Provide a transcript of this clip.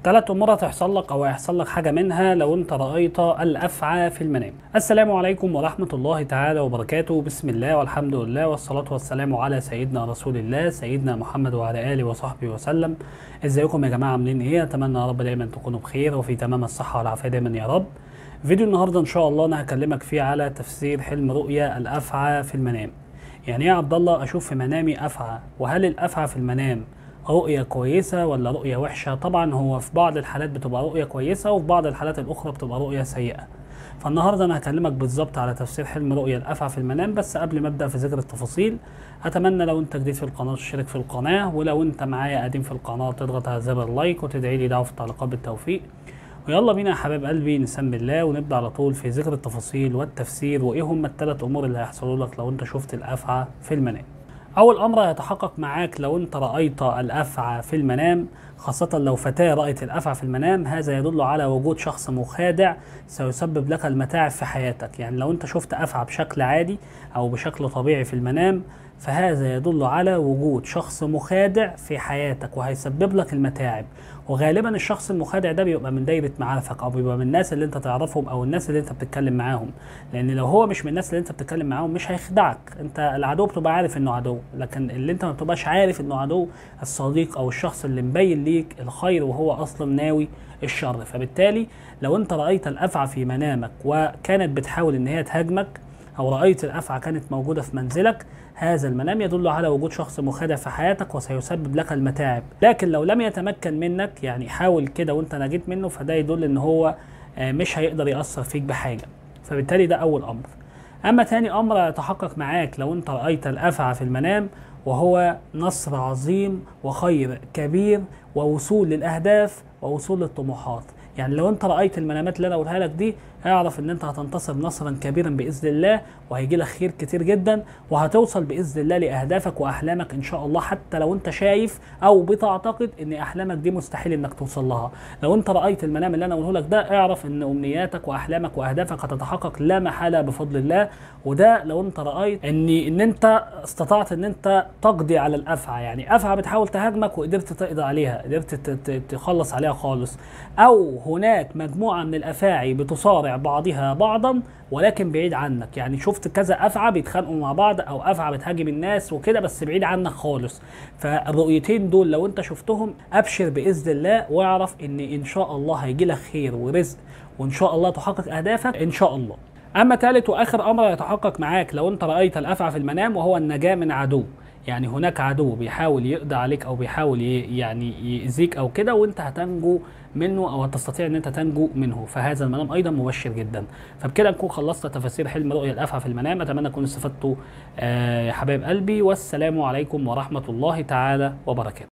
ثلاث امور هتحصل لك او هيحصل لك حاجه منها لو انت رايت الافعى في المنام السلام عليكم ورحمه الله تعالى وبركاته بسم الله والحمد لله والصلاه والسلام على سيدنا رسول الله سيدنا محمد وعلى اله وصحبه وسلم ازيكم يا جماعه عاملين ايه اتمنى يا رب دايما تكونوا بخير وفي تمام الصحه والعافيه دايما يا رب فيديو النهارده ان شاء الله انا هكلمك فيه على تفسير حلم رؤيا الافعى في المنام يعني ايه يا عبد الله اشوف في منامي افعى وهل الافعى في المنام رؤية كويسة ولا رؤية وحشة طبعا هو في بعض الحالات بتبقى رؤية كويسة وفي بعض الحالات الأخرى بتبقى رؤية سيئة فالنهاردة أنا هكلمك بالظبط على تفسير حلم رؤية الأفعى في المنام بس قبل ما أبدأ في ذكر التفاصيل أتمنى لو أنت جديد في القناة تشترك في القناة ولو أنت معايا قديم في القناة تضغط على زر اللايك وتدعي لي دعوة في التعليقات بالتوفيق ويلا بينا يا حبايب قلبي نسمي الله ونبدأ على طول في ذكر التفاصيل والتفسير وإيه هم الثلاث أمور اللي هيحصلوا لك لو أنت شفت الأفعى في المنام أول أمر هيتحقق معاك لو أنت رأيت الأفعى في المنام خاصة لو فتاة رأت الأفعى في المنام هذا يدل على وجود شخص مخادع سيسبب لك المتاعب في حياتك يعني لو أنت شفت أفعى بشكل عادي أو بشكل طبيعي في المنام فهذا يدل على وجود شخص مخادع في حياتك وهيسبب لك المتاعب وغالبا الشخص المخادع ده بيبقى من دايره معارفك او بيبقى من الناس اللي انت تعرفهم او الناس اللي انت بتتكلم معاهم لان لو هو مش من الناس اللي انت بتتكلم معاهم مش هيخدعك انت العدو بتبقى عارف انه عدو لكن اللي انت ما بتبقاش عارف انه عدو الصديق او الشخص اللي مبين ليك الخير وهو اصلا ناوي الشر فبالتالي لو انت رايت الافعى في منامك وكانت بتحاول ان هي تهاجمك او رايت الافعى كانت موجوده في منزلك هذا المنام يدل على وجود شخص مخادع في حياتك وسيسبب لك المتاعب لكن لو لم يتمكن منك يعني حاول كده وانت نجيت منه فده يدل ان هو مش هيقدر يأثر فيك بحاجة فبالتالي ده أول أمر أما تاني أمر يتحقق معاك لو أنت رأيت الأفعى في المنام وهو نصر عظيم وخير كبير ووصول للأهداف ووصول للطموحات يعني لو انت رايت المنامات اللي انا قولها لك دي اعرف ان انت هتنتصر نصرا كبيرا باذن الله وهيجي لك خير كتير جدا وهتوصل باذن الله لاهدافك واحلامك ان شاء الله حتى لو انت شايف او بتعتقد ان احلامك دي مستحيل انك توصل لها لو انت رايت المنام اللي انا قوله لك ده اعرف ان امنياتك واحلامك واهدافك هتتحقق لا محاله بفضل الله وده لو انت رايت ان ان انت استطعت ان انت تقضي على الافعى يعني افعى بتحاول تهاجمك وقدرت تقضي عليها قدرت تخلص عليها خالص او هناك مجموعه من الافاعي بتصارع بعضها بعضا ولكن بعيد عنك يعني شفت كذا افعى بيتخانقوا مع بعض او افعى بتهاجم الناس وكده بس بعيد عنك خالص فالرؤيتين دول لو انت شفتهم ابشر باذن الله واعرف ان ان شاء الله هيجي لك خير ورزق وان شاء الله تحقق اهدافك ان شاء الله اما ثالث واخر امر يتحقق معاك لو انت رايت الافعى في المنام وهو النجاه من عدو يعني هناك عدو بيحاول يقضي عليك او بيحاول يعني يأذيك او كده وانت هتنجو منه او هتستطيع ان انت تنجو منه فهذا المنام ايضا مبشر جدا فبكده نكون خلصت تفاسير حلم رؤيا الافعى في المنام اتمنى تكونوا استفدتوا يا حبايب قلبي والسلام عليكم ورحمه الله تعالى وبركاته